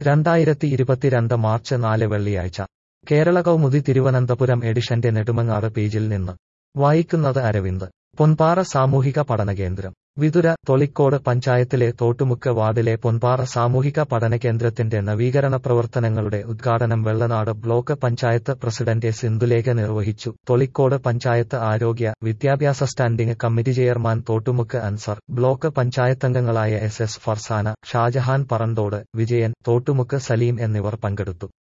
രണ്ടായിരത്തി ഇരുപത്തിരണ്ട് മാർച്ച് നാല് വെള്ളിയാഴ്ച കേരള കൗമുദി തിരുവനന്തപുരം എഡിഷന്റെ നെടുമങ്ങാട് പേജിൽ നിന്ന് വായിക്കുന്നത് അരവിന്ദ് പൊൻപാറ സാമൂഹിക പഠന കേന്ദ്രം വിതുര തൊളിക്കോട് പഞ്ചായത്തിലെ തോട്ടുമുക്ക് വാർഡിലെ പൊൻപാറ സാമൂഹിക പഠന കേന്ദ്രത്തിന്റെ നവീകരണ പ്രവർത്തനങ്ങളുടെ ഉദ്ഘാടനം വെള്ളനാട് ബ്ലോക്ക് പഞ്ചായത്ത് പ്രസിഡന്റ് സിന്ധുലേഖ നിർവഹിച്ചു തൊളിക്കോട് പഞ്ചായത്ത് ആരോഗ്യ വിദ്യാഭ്യാസ standing committee chairman Thottumukku Ansar block പഞ്ചായത്തംഗങ്ങളായ എസ് എസ് ഫർസാന ഷാജഹാൻ പറന്തോട് വിജയൻ തോട്ടുമുക്ക് സലീം എന്നിവർ പങ്കെടുത്തു